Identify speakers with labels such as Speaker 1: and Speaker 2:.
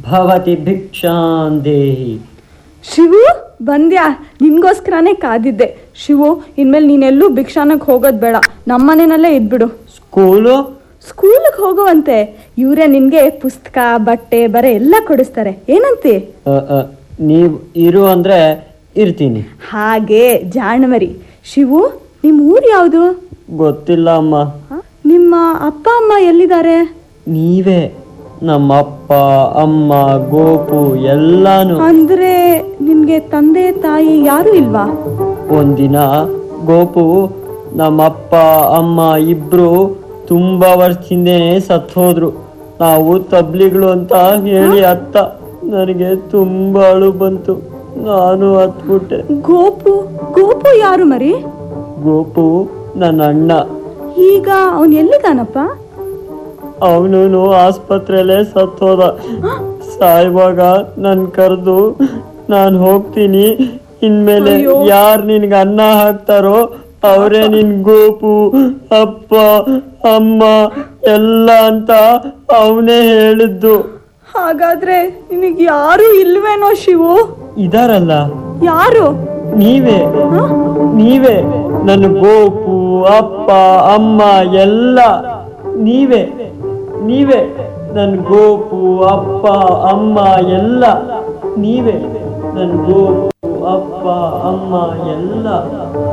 Speaker 1: ಭವತಿ ಭಿಕ್ಷಾಂ ದೇಹಿ
Speaker 2: ಶಿವು ಬಂದ್ಯಾ ನಿನ್ಗೋಸ್ಕರನೇ ಕಾದಿದ್ದೆ ಶಿವು ಇನ್ಮೇಲೆ ನೀನೆಲ್ಲೂ ಭಿಕ್ಷಾನಕ್ಕೆ ಹೋಗೋದು ಬೇಡ ನಮ್ಮನೆಯಲ್ಲೇ ಇದ್ಬಿಡು
Speaker 1: ಸ್ಕೂಲು
Speaker 2: ಸ್ಕೂಲಿಗೆ ಹೋಗುವಂತೆ ಇವರೇ ನಿನ್ಗೆ ಪುಸ್ತಕ ಬಟ್ಟೆ ಬರೆ ಎಲ್ಲ ಕೊಡಿಸ್ತಾರೆ ಏನಂತಿ
Speaker 1: ಅ, ಅ, ನೀವ್ ಇರು ಅಂದ್ರೆ ಇರ್ತೀನಿ
Speaker 2: ಹಾಗೆ ಜಾಣಮರಿ ಶಿವು ನಿಮ್ಮ ಊರು ಯಾವುದು
Speaker 1: ಗೊತ್ತಿಲ್ಲ ಅಮ್ಮ
Speaker 2: ನಿಮ್ಮ ಅಪ್ಪ ಅಮ್ಮ ಎಲ್ಲಿದ್ದಾರೆ
Speaker 1: ನೀವೇ ನಮ್ಮ ಅಪ್ಪ ಅಮ್ಮ ಗೋಪು ಎಲ್ಲಾನು
Speaker 2: ಅಂದ್ರೆ ನಿನ್ಗೆ ತಂದೆ ತಾಯಿ ಯಾರು ಇಲ್ವಾ
Speaker 1: ಒಂದಿನ ಗೋಪು ನಮ್ಮಪ್ಪ ಅಮ್ಮ ಇಬ್ರು ತುಂಬಾ ವರ್ಷದಿಂದೇನೆ ಸತ್ ಹೋದ್ರು ನಾವು ತಬ್ಲಿಗಳು ಅಂತ ಹೇಳಿ ಅತ್ತ ನನಗೆ ತುಂಬಾ ಅಳು ಬಂತು ನಾನು ಹತ್ಬಿಟ್ಟೆ
Speaker 2: ಗೋಪು ಗೋಪು ಯಾರು ಮರಿ
Speaker 1: ಗೋಪು ನನ್ನ ಅಣ್ಣ
Speaker 2: ಈಗ ಅವನ್ ಎಲ್ಲಿದಾನಪ್ಪ
Speaker 1: ಅವನು ಆಸ್ಪತ್ರೆಯಲ್ಲೇ ಸತ್ ಹೋದ ಸಾಯುವಾಗ ನನ್ ಕರೆದು ನಾನು ಹೋಗ್ತೀನಿ ಇನ್ಮೇಲೆ
Speaker 2: ಅಯ್ಯೋ.
Speaker 1: ಯಾರ್ ನಿನ್ಗೆ ಅನ್ನ ಹಾಕ್ತಾರೋ ಅವರೇ ನಿನ್ ಗೋಪು ಅಪ್ಪ ಅಮ್ಮ ಎಲ್ಲ ಅಂತ ಅವನೇ ಹೇಳಿದ್ದು
Speaker 2: ಹಾಗಾದ್ರೆ ನಿನಗ್ ಯಾರು ಇಲ್ವೇನೋ ಶಿವು
Speaker 1: ಇದಾರಲ್ಲ
Speaker 2: ಯಾರು
Speaker 1: ನೀವೇ
Speaker 2: ಹ?
Speaker 1: ನೀವೇ ನನ್ನ ಗೋಪು ಅಪ್ಪ ಅಮ್ಮ ಎಲ್ಲ ನೀವೇ ನೀವೇ ನನ್ನ ಗೋಪು ಅಪ್ಪ ಅಮ್ಮ ಎಲ್ಲ ನೀವೇ ನನ್ನ ಗೋಪು ಅಪ್ಪ ಅಮ್ಮ ಎಲ್ಲ